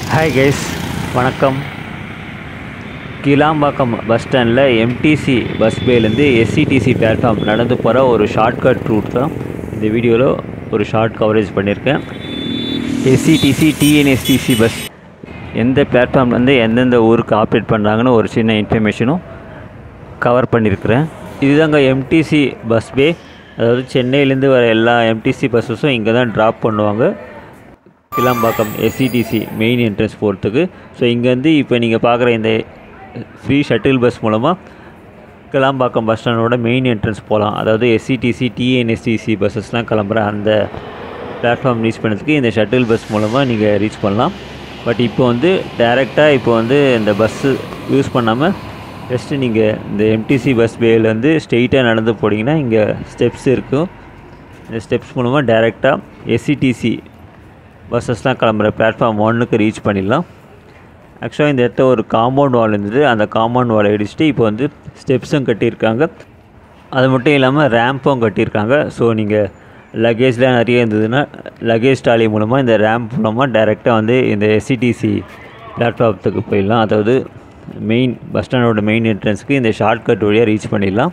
hi guys வணக்கம் Kilambakkam bus ஸ்டாண்டில் MTC bus பேலேருந்து எஸ்சிடிசி பிளாட்ஃபார்ம் நடந்து போகிற ஒரு ஷார்ட்கட் ரூட் தான் இந்த வீடியோவில் ஒரு ஷார்ட் கவரேஜ் பண்ணியிருக்கேன் எஸ்சிடிசி டிஎன்எஸ்டிசி பஸ் எந்த பிளாட்ஃபார்ம்லேருந்து எந்தெந்த ஊருக்கு ஆப்ரேட் பண்ணுறாங்கன்னு ஒரு சின்ன இன்ஃபர்மேஷனும் கவர் பண்ணியிருக்கிறேன் இதுதாங்க எம்டிசி பஸ் பே அதாவது சென்னையிலேருந்து வர எல்லா எம்டிசி பஸ்ஸஸும் இங்கே தான் ட்ராப் பண்ணுவாங்க கிளாம்பாக்கம் எஸ்சிடிசி மெயின் என்ட்ரன்ஸ் போகிறதுக்கு ஸோ இங்கேருந்து இப்போ நீங்கள் பார்க்குற இந்த ஃப்ரீ ஷட்டில் பஸ் மூலமாக கிளாம்பாக்கம் பஸ் ஸ்டாண்டோட மெயின் என்ட்ரன்ஸ் போகலாம் அதாவது எஸ்சிடிசி டிஎன்எஸ்டிசி பஸ்ஸஸ்லாம் கிளம்புற அந்த பிளாட்ஃபார்ம் ரீச் பண்ணதுக்கு இந்த ஷட்டில் பஸ் மூலமாக நீங்கள் ரீச் பண்ணலாம் பட் இப்போ வந்து டைரெக்டாக இப்போ வந்து இந்த பஸ்ஸு யூஸ் பண்ணாமல் ஜஸ்ட்டு நீங்கள் இந்த எம்டிசி பஸ் பேலேருந்து ஸ்ட்ரெயிட்டாக நடந்து போனீங்கன்னா இங்கே ஸ்டெப்ஸ் இருக்கும் இந்த ஸ்டெப்ஸ் மூலமாக டைரெக்டாக எஸ்சிடிசி பஸ்ஸஸ்லாம் கிளம்புற பிளாட்ஃபார்ம் ஒன்றுக்கு ரீச் பண்ணிடலாம் ஆக்சுவலாக இந்த இடத்துல ஒரு காம்பவுண்ட் வால் இருந்தது அந்த காம்பவுண்ட் வாலை இடிச்சிட்டு இப்போ வந்து ஸ்டெப்ஸும் கட்டியிருக்காங்க அது மட்டும் இல்லாமல் ரேம்பும் கட்டியிருக்காங்க ஸோ நீங்கள் லக்கேஜ்லாம் நிறைய இருந்ததுன்னா லக்கேஜ் டாலி மூலமாக இந்த ரேம்ப் மூலமாக டைரெக்டாக வந்து இந்த எஸ்சிடிசி பிளாட்ஃபார்த்துக்கு போயிடலாம் அதாவது மெயின் பஸ் ஸ்டாண்டோட மெயின் என்ட்ரன்ஸ்க்கு இந்த ஷார்ட்கட் வழியாக ரீச் பண்ணிடலாம்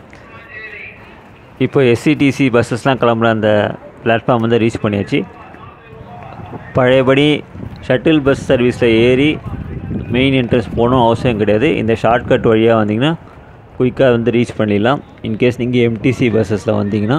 இப்போ எஸ்சிடிசி பஸ்ஸஸ்லாம் கிளம்புற அந்த பிளாட்ஃபார்ம் வந்து ரீச் பண்ணியாச்சு பழையபடி ஷட்டில் பஸ் சர்வீஸில் ஏறி மெயின் என்ட்ரன்ஸ் போகணும் அவசியம் கிடையாது இந்த ஷார்ட்கட் வழியாக வந்தீங்கன்னா குயிக்காக வந்து ரீச் பண்ணிடலாம் இன்கேஸ் நீங்கள் எம்டிசி பஸ்ஸஸில் வந்தீங்கன்னா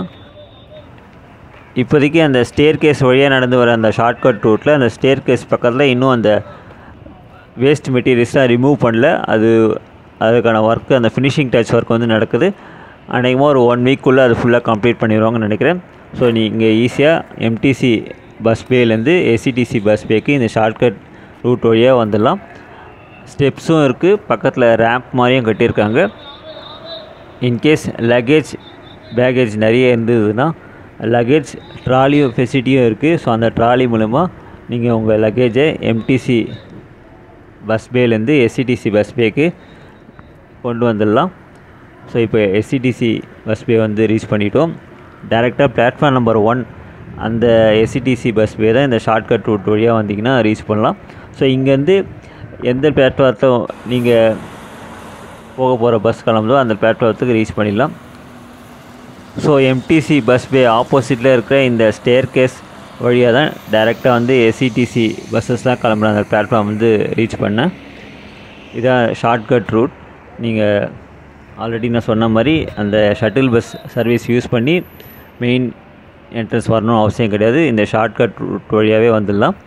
இப்போதைக்கு அந்த ஸ்டேர் கேஸ் வழியாக நடந்து வர அந்த ஷார்ட்கட் ரூட்டில் அந்த ஸ்டேர் கேஸ் பக்கத்தில் இன்னும் அந்த வேஸ்ட் மெட்டீரியல்ஸ்லாம் ரிமூவ் பண்ணல அது அதுக்கான ஒர்க்கு அந்த ஃபினிஷிங் டச் ஒர்க் வந்து நடக்குது அநேகமாக ஒரு ஒன் வீக்குள்ளே அது ஃபுல்லாக கம்ப்ளீட் பண்ணிடுவாங்கன்னு நினைக்கிறேன் ஸோ நீங்கள் ஈஸியாக எம்டிசி பஸ் பேலேருந்து ஏசிடிசி பஸ் பேக்கு இந்த ஷார்ட்கட் ரூட் வழியாக வந்துடலாம் ஸ்டெப்ஸும் இருக்குது பக்கத்தில் ரேம்ப் மாதிரியும் கட்டியிருக்காங்க இன்கேஸ் லக்கேஜ் பேகேஜ் நிறைய இருந்ததுன்னா லக்கேஜ் ட்ராலியும் ஃபெசிலிட்டியும் இருக்குது ஸோ அந்த ட்ராலி மூலமா நீங்கள் உங்கள் லக்கேஜை எம்டிசி பஸ் பேலேருந்து எஸ்சிடிசி பஸ் பேக்கு கொண்டு வந்துடலாம் ஸோ இப்போ எஸ்சிடிசி பஸ் பே வந்து ரீச் பண்ணிட்டோம் டேரெக்டாக பிளாட்ஃபார்ம் நம்பர் ஒன் அந்த எஸ்சிடிசி பஸ் பே தான் இந்த ஷார்ட்கட் ரூட் வழியாக வந்தீங்கன்னா ரீச் பண்ணலாம் ஸோ இங்கேருந்து எந்த பிளாட்ஃபார்த்தில் நீங்கள் போக போகிற பஸ் கிளம்புதோ அந்த பிளாட்ஃபார்த்துக்கு ரீச் பண்ணிடலாம் ஸோ எம்டிசி பஸ் பே ஆப்போசிட்டில் இருக்கிற இந்த ஸ்டேர் கேஸ் வழியாக தான் டைரெக்டாக வந்து எஸ்சிடிசி பஸ்ஸஸ்லாம் கிளம்புற அந்த பிளாட்ஃபார்ம் வந்து ரீச் பண்ணேன் இதான் ஷார்ட்கட் ரூட் நீங்கள் ஆல்ரெடி நான் சொன்ன மாதிரி அந்த ஷட்டில் பஸ் சர்வீஸ் யூஸ் பண்ணி மெயின் என்ட்ரன்ஸ் வரணும் அவசியம் கிடையாது இந்த ஷார்ட்கட் ரூட் வழியாகவே வந்துடலாம்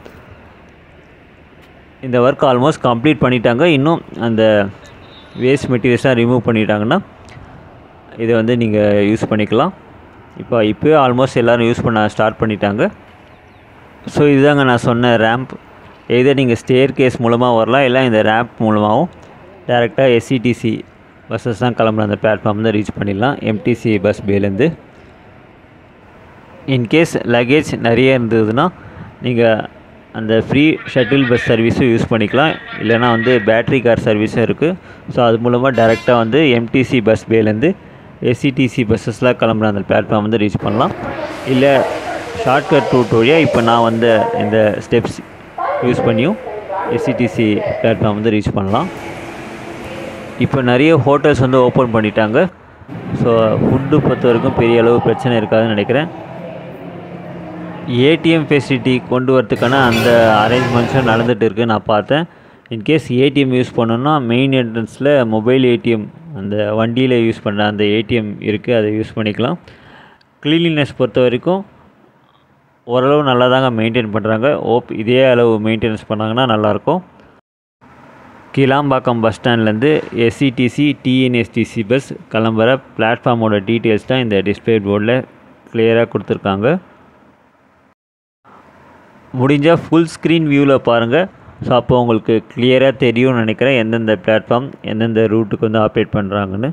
இந்த ஒர்க் ஆல்மோஸ்ட் கம்ப்ளீட் பண்ணிட்டாங்க இன்னும் அந்த வேஸ்ட் மெட்டீரியல்ஸ்லாம் ரிமூவ் பண்ணிட்டாங்கன்னா இதை வந்து நீங்கள் யூஸ் பண்ணிக்கலாம் இப்போ இப்போயே ஆல்மோஸ்ட் எல்லோரும் யூஸ் பண்ண ஸ்டார்ட் பண்ணிட்டாங்க ஸோ இதுதாங்க நான் சொன்ன ரேம்ப் எதர் நீங்கள் ஸ்டேர் கேஸ் மூலமாக வரலாம் இல்லை இந்த ரேம்ப் மூலமாகவும் டேரெக்டாக எஸ்சிடிசி பஸ்ஸஸ் தான் கிளம்புற அந்த பிளாட்ஃபார்ம் தான் ரீச் பண்ணிடலாம் எம்டிசி பஸ் பேலேருந்து இன்கேஸ் லக்கேஜ் நிறைய இருந்ததுன்னா நீங்கள் அந்த ஃப்ரீ ஷட்டில் பஸ் சர்வீஸும் யூஸ் பண்ணிக்கலாம் இல்லைனா வந்து பேட்ரி கார் சர்வீஸும் இருக்குது ஸோ அது மூலமாக டேரெக்டாக வந்து எம்டிசி பஸ் பேலேருந்து எஸ்சிடிசி பஸ்ஸஸ்லாம் கிளம்புற அந்த பிளாட்ஃபார்ம் வந்து ரீச் பண்ணலாம் இல்லை ஷார்ட்கட் ரூட் வழியாக இப்போ நான் வந்து இந்த ஸ்டெப்ஸ் யூஸ் பண்ணியும் எஸ்சிடிசி பிளாட்ஃபார்ம் வந்து ரீச் பண்ணலாம் இப்போ நிறைய ஹோட்டல்ஸ் வந்து ஓப்பன் பண்ணிட்டாங்க ஸோ ஃபுட்டு பொறுத்த வரைக்கும் பெரிய அளவு பிரச்சனை இருக்காதுன்னு நினைக்கிறேன் ஏடிஎம் ஃபெசிலிட்டி கொண்டு வரதுக்கான அந்த அரேஞ்ச்மெண்ட்ஸும் நடந்துகிட்டு இருக்குது நான் பார்த்தேன் இன்கேஸ் ஏடிஎம் யூஸ் பண்ணோன்னா மெயின் என்ட்ரன்ஸில் மொபைல் ஏடிஎம் அந்த வண்டியில் யூஸ் பண்ணுற அந்த ஏடிஎம் இருக்குது அதை யூஸ் பண்ணிக்கலாம் க்ளீனினஸ் பொறுத்த வரைக்கும் ஓரளவு நல்லா தாங்க மெயின்டைன் பண்ணுறாங்க ஓப் இதே அளவு மெயின்டெனன்ஸ் பண்ணாங்கன்னா நல்லாயிருக்கும் கிளாம்பாக்கம் பஸ் ஸ்டாண்ட்லேருந்து எஸ்சிடிசி டிஎன்எஸ்டிசி பஸ் கிளம்புற பிளாட்ஃபார்மோட டீட்டெயில்ஸ் தான் இந்த டிஸ்பிளே போர்டில் கிளியராக கொடுத்துருக்காங்க முடிஞ்சால் ஃபுல் ஸ்க்ரீன் வியூவில் பாருங்கள் ஸோ அப்போ உங்களுக்கு கிளியராக தெரியும்னு நினைக்கிறேன் எந்தெந்த பிளாட்ஃபார்ம் எந்தெந்த ரூட்டுக்கு வந்து ஆப்ரேட் பண்ணுறாங்கன்னு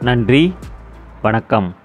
நன்றி வணக்கம்